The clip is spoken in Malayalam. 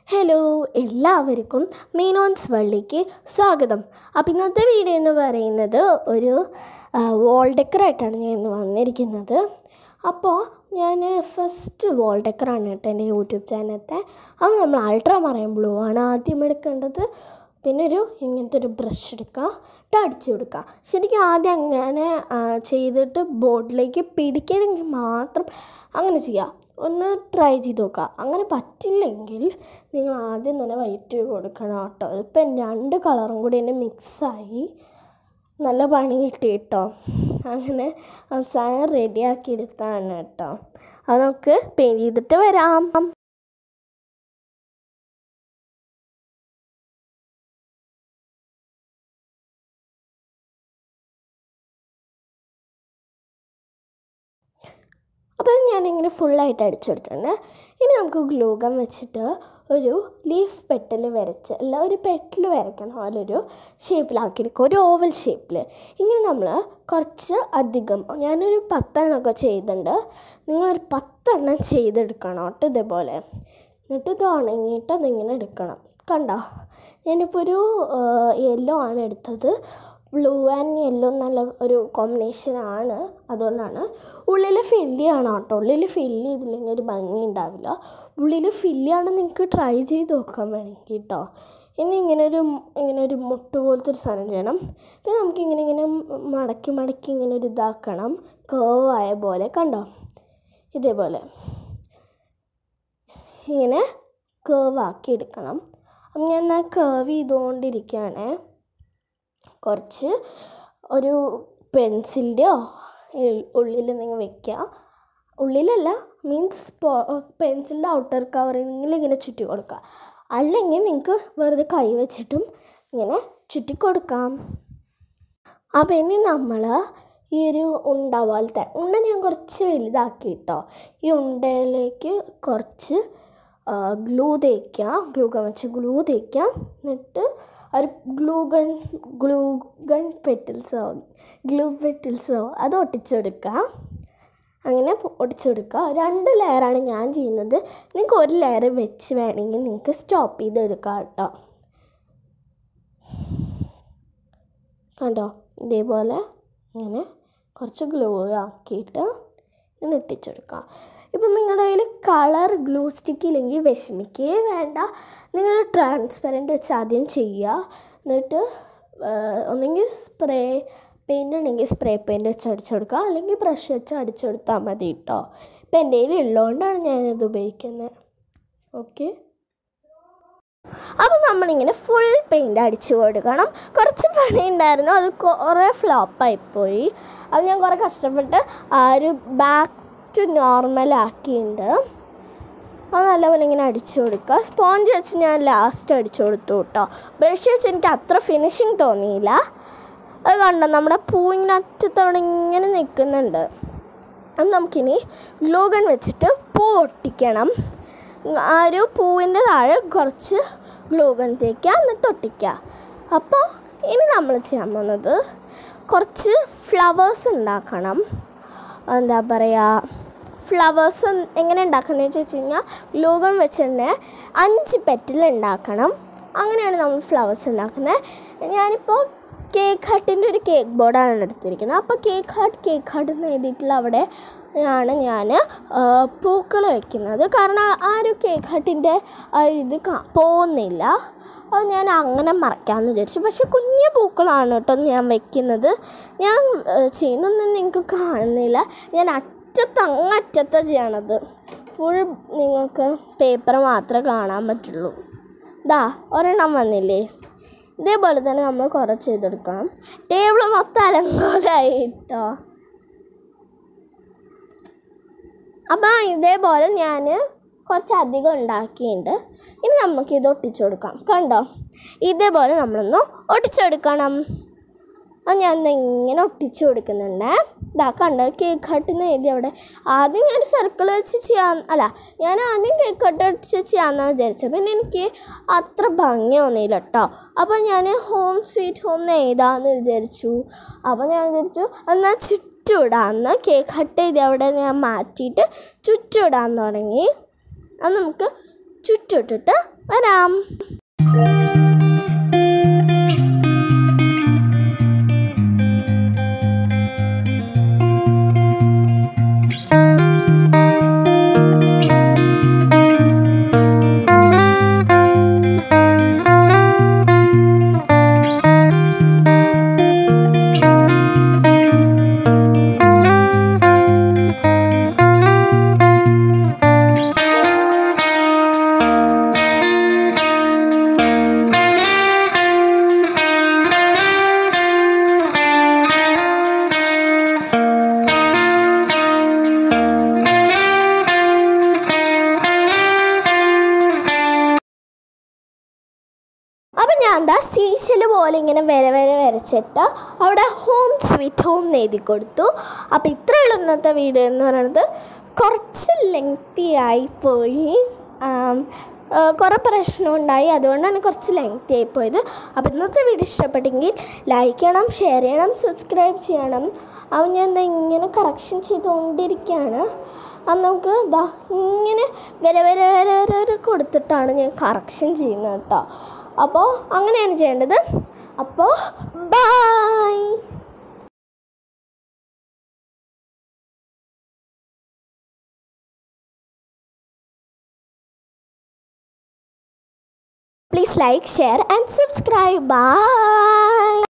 ഹലോ എല്ലാവർക്കും മീനോൻസ് വള്ളിക്ക് സ്വാഗതം അപ്പം ഇന്നത്തെ വീഡിയോ എന്ന് പറയുന്നത് ഒരു വോൾ ഡെക്കറായിട്ടാണ് ഞാൻ ഇന്ന് വന്നിരിക്കുന്നത് അപ്പോൾ ഞാൻ ഫസ്റ്റ് വോൾ ഡെക്കറാണ് കേട്ടോ എൻ്റെ യൂട്യൂബ് ചാനലത്തെ അപ്പോൾ നമ്മൾ അൾട്രാ മറൈൻ ബ്ലൂ ആണ് ആദ്യം എടുക്കേണ്ടത് പിന്നെ ഒരു ഇങ്ങനത്തെ ഒരു ബ്രഷ് എടുക്കുക എന്നിട്ട് അടിച്ചു കൊടുക്കുക ശരിക്കും ആദ്യം അങ്ങനെ ആ, ചെയ്തിട്ട് ബോർഡിലേക്ക് പിടിക്കണമെങ്കിൽ മാത്രം അങ്ങനെ ചെയ്യുക ഒന്ന് ട്രൈ ചെയ്ത് നോക്കുക അങ്ങനെ പറ്റില്ലെങ്കിൽ നിങ്ങൾ ആദ്യം തന്നെ വൈറ്റ് കൊടുക്കണം കേട്ടോ ഇപ്പം രണ്ട് കളറും കൂടി എന്നെ മിക്സായി നല്ല പണി കിട്ടി കേട്ടോ അങ്ങനെ അവസാനം റെഡിയാക്കി എടുത്താണ് കേട്ടോ അത് നമുക്ക് പെയിൻറ്റ് ചെയ്തിട്ട് വരാം അപ്പോൾ ഞാനിങ്ങനെ ഫുള്ളായിട്ട് അടിച്ചെടുത്തിട്ടുണ്ട് ഇനി നമുക്ക് ഗ്ലൂഗം വെച്ചിട്ട് ഒരു ലീഫ് പെട്ടൽ വരച്ച് അല്ല ഒരു പെട്ടൽ വരയ്ക്കണം അതിലൊരു ഷേപ്പിലാക്കിയെടുക്കുക ഒരു ഓവൽ ഷേപ്പിൽ ഇങ്ങനെ നമ്മൾ കുറച്ച് അധികം ഞാനൊരു പത്തെണ്ണമൊക്കെ ചെയ്തിട്ടുണ്ട് നിങ്ങളൊരു പത്തെണ്ണം ചെയ്തെടുക്കണം കേട്ടോ ഇതേപോലെ എന്നിട്ട് ഇത് ഉണങ്ങിയിട്ട് അതിങ്ങനെ എടുക്കണം കണ്ടോ ഞാനിപ്പോൾ ഒരു യെല്ലോ ആണ് എടുത്തത് ബ്ലൂ ആൻഡ് യെല്ലോ നല്ല ഒരു കോമ്പിനേഷനാണ് അതുകൊണ്ടാണ് ഉള്ളിൽ ഫില്ല് ചെയ്യണം കേട്ടോ ഉള്ളിൽ ഫില്ല് ചെയ്തില്ലെങ്കിൽ ഒരു ഭംഗി ഉണ്ടാവില്ല ഉള്ളിൽ ഫില്ല് ചെയ്യണം നിങ്ങൾക്ക് ട്രൈ ചെയ്ത് നോക്കാൻ വേണമെങ്കിൽ കേട്ടോ ഇനി ഇങ്ങനെ ഒരു ഇങ്ങനെ ഒരു മുട്ട് പോലത്തെ ഒരു സാധനം ചെയ്യണം പിന്നെ നമുക്ക് ഇങ്ങനെ ഇങ്ങനെ മടക്കി മടക്കി ഇങ്ങനെ ഒരു ഇതാക്കണം കേവ് ആയ പോലെ കണ്ടോ ഇതേപോലെ ഇങ്ങനെ കേവ് ആക്കി എടുക്കണം അപ്പം ഞാൻ എന്നാൽ കേവ് ചെയ്തുകൊണ്ടിരിക്കുകയാണേ കുറച്ച് ഒരു പെൻസിലിൻ്റെയോ ഉള്ളിൽ നിങ്ങൾ വെക്കുക ഉള്ളിലല്ല മീൻസ് പെൻസിലിൻ്റെ ഔട്ടർ കവറിങ്ങിൽ ഇങ്ങനെ ചുറ്റി കൊടുക്കുക അല്ലെങ്കിൽ നിങ്ങൾക്ക് വെറുതെ കൈ വെച്ചിട്ടും ഇങ്ങനെ ചുറ്റി കൊടുക്കാം അപ്പം ഇനി നമ്മൾ ഈ ഒരു ഉണ്ട പോലത്തെ ഉണ്ട ഞാൻ കുറച്ച് വലുതാക്കി കേട്ടോ ഈ ഉണ്ടയിലേക്ക് കുറച്ച് ഗ്ലൂ തേക്കുക ഗ്ലൂ ഗൺ വെച്ച് ഗ്ലൂ തേക്കുക എന്നിട്ട് ഒരു ഗ്ലൂ ഗൺ ഗ്ലൂ ഗൺ പെറ്റിൽസോ ഗ്ലൂ പെറ്റിൽസോ അത് ഒട്ടിച്ചെടുക്കുക അങ്ങനെ ഒട്ടിച്ചെടുക്കുക രണ്ട് ലെയറാണ് ഞാൻ ചെയ്യുന്നത് നിങ്ങൾക്ക് ഒരു ലെയർ വെച്ച് വേണമെങ്കിൽ നിങ്ങൾക്ക് സ്റ്റോപ്പ് ചെയ്തെടുക്കാം കേട്ടോ കണ്ടോ ഇതേപോലെ ഇങ്ങനെ കുറച്ച് ഗ്ലൂ ആക്കിയിട്ട് ഇങ്ങനെ ഒട്ടിച്ചെടുക്കുക ഇപ്പം നിങ്ങളുടെ കയ്യിൽ കളർ ഗ്ലൂ സ്റ്റിക്ക് ഇല്ലെങ്കിൽ വിഷമിക്കേ വേണ്ട നിങ്ങൾ ട്രാൻസ്പെറൻറ്റ് വെച്ച് ആദ്യം ചെയ്യുക എന്നിട്ട് ഒന്നെങ്കിൽ സ്പ്രേ പെയിൻ്റ് ഉണ്ടെങ്കിൽ സ്പ്രേ പെയിൻറ്റ് വെച്ച് അടിച്ചെടുക്കുക അല്ലെങ്കിൽ ബ്രഷ് വെച്ച് അടിച്ചെടുത്താൽ മതി കേട്ടോ ഇപ്പം എൻ്റെ കയ്യിൽ ഉള്ളതുകൊണ്ടാണ് ഞാനിത് ഉപയോഗിക്കുന്നത് ഓക്കെ അപ്പം നമ്മളിങ്ങനെ ഫുൾ പെയിൻ്റ് അടിച്ചു കൊടുക്കണം കുറച്ച് പണി ഉണ്ടായിരുന്നു അത് കുറേ ഫ്ലോപ്പായിപ്പോയി അത് ഞാൻ കുറേ കഷ്ടപ്പെട്ട് ആ ഒരു ബാക്ക് ടു നോർമൽ ആക്കിയിട്ടുണ്ട് അത് നല്ലപോലെ ഇങ്ങനെ അടിച്ചു കൊടുക്കുക സ്പോഞ്ച് വെച്ച് ഞാൻ ലാസ്റ്റ് അടിച്ചു കൊടുത്തു കേട്ടോ ബ്രഷ് വെച്ച് എനിക്ക് അത്ര ഫിനിഷിങ് തോന്നിയില്ല അത് കണ്ടോ നമ്മുടെ പൂ ഇങ്ങനെ അറ്റത്തവിടെ ഇങ്ങനെ നിൽക്കുന്നുണ്ട് അത് നമുക്കിനി ഗ്ലൂ ഗൺ വെച്ചിട്ട് പൂ ഒട്ടിക്കണം ആ ഒരു പൂവിൻ്റെ താഴെ കുറച്ച് ഗ്ലൂ ഗൺ തേക്കുക എന്നിട്ട് ഒട്ടിക്കുക അപ്പോൾ ഇനി നമ്മൾ ചെയ്യാൻ പോകുന്നത് കുറച്ച് ഫ്ലവേഴ്സ് ഉണ്ടാക്കണം എന്താ പറയുക ഫ്ലവേഴ്സ് എങ്ങനെ ഉണ്ടാക്കണമെന്ന് ചോദിച്ചു കഴിഞ്ഞാൽ ഗ്ലൂ ഗൺ വെച്ചിട്ട് അഞ്ച് പെറ്റിൽ ഉണ്ടാക്കണം അങ്ങനെയാണ് നമ്മൾ ഫ്ലവേഴ്സ് ഉണ്ടാക്കുന്നത് ഞാനിപ്പോൾ കേക്ക് ഹട്ടിൻ്റെ ഒരു കേക്ക് ബോർഡാണ് എടുത്തിരിക്കുന്നത് അപ്പോൾ കേക്ക് ഹട്ട് കേക്ക് ഹട്ട് എന്ന് എഴുതിയിട്ടുള്ള അവിടെ ആണ് ഞാൻ പൂക്കൾ വെക്കുന്നത് കാരണം ആ ഒരു കേക്ക് ഹട്ടിൻ്റെ ആ ഇത് കാ- പോകുന്നില്ല അത് ഞാൻ അങ്ങനെ മറക്കാമെന്ന് വിചാരിച്ചു പക്ഷെ കുഞ്ഞു പൂക്കളാണ് കേട്ടോ ഞാൻ വെക്കുന്നത് ഞാൻ ഏഹ്, ചെയ്യുന്നൊന്നും നിങ്ങൾക്ക് കാണുന്നില്ല ഞാൻ അറ്റത്ത് അങ്ങറ്റത്ത് ചെയ്യണത് ഫുൾ നിങ്ങൾക്ക് പേപ്പർ മാത്രമേ കാണാൻ പറ്റുള്ളൂ ദാ ഒരെണ്ണം വന്നില്ലേ ഇതേപോലെ തന്നെ നമ്മൾ കുറച്ച് ചെയ്തെടുക്കണം ടേബിൾ മൊത്തം അലങ്കോലമായി കേട്ടോ അപ്പം ഇതേപോലെ ഞാൻ കുറച്ചധികം ഉണ്ടാക്കിയിട്ടുണ്ട് ഇനി നമുക്ക് ഇത് ഒട്ടിച്ചു കൊടുക്കാം കണ്ടോ ഇതേപോലെ നമ്മളൊന്ന് ഒട്ടിച്ചെടുക്കണം അത് ഞാൻ ദേ ഇങ്ങനെ ഒട്ടിച്ചു കൊടുക്കുന്നുണ്ട് ഇതാ കണ്ടോ കേക്ക് കട്ടിന്ന് എഴുതി അവിടെ ആദ്യം ഞാൻ സർക്കിൾ വെച്ച് ചെയ്യാൻ അല്ല ഞാൻ ആദ്യം കേക്ക് കട്ട് വെച്ച് ചെയ്യാമെന്നാണ് വിചാരിച്ചത് പിന്നെ എനിക്ക് അത്ര ഭംഗി തോന്നിയില്ല കേട്ടോ അപ്പോൾ ഞാൻ ഹോം സ്വീറ്റ് ഹോം എന്ന് എഴുതാമെന്ന് വിചാരിച്ചു അപ്പോൾ ഞാൻ വിചാരിച്ചു എന്നാൽ ചുറ്റുവിടാമെന്ന് കേക്ക് കട്ട് ചെയ്ത് അവിടെ ഞാൻ മാറ്റിയിട്ട് ചുറ്റുവിടാൻ തുടങ്ങി അത് നമുക്ക് ചുറ്റിട്ടിട്ട് വരാം അപ്പം ഞാൻ എന്താ സീശൽ പോലെ ഇങ്ങനെ വര വര വരച്ചിട്ട് അവിടെ ഹോം സ്വീറ്റ് ഹോം എന്ന് എഴുതി കൊടുത്തു അപ്പോൾ ഇത്രയുള്ള ഇന്നത്തെ വീഡിയോ എന്ന് പറയുന്നത് കുറച്ച് ലെങ്തി ആയിപ്പോയി ആം, ആ, കുറേ പ്രശ്നം ഉണ്ടായി അതുകൊണ്ടാണ് കുറച്ച് ലെങ്തി ആയിപ്പോയത് അപ്പോൾ ഇന്നത്തെ വീഡിയോ ഇഷ്ടപ്പെട്ടെങ്കിൽ ലൈക്ക് ചെയ്യണം ഷെയർ ചെയ്യണം സബ്സ്ക്രൈബ് ചെയ്യണം അപ്പോൾ ഞാൻ എന്താ ഇങ്ങനെ കറക്ഷൻ ചെയ്തുകൊണ്ടിരിക്കുകയാണ് അത് നമുക്ക് ഇതാ ഇങ്ങനെ വര വര വര വര വര കൊടുത്തിട്ടാണ് ഞാൻ കറക്ഷൻ ചെയ്യുന്നത് കേട്ടോ അപ്പോൾ അങ്ങനെയാണ് ചെയ്യേണ്ടത് അപ്പോൾ bye Please like, share and subscribe. Bye.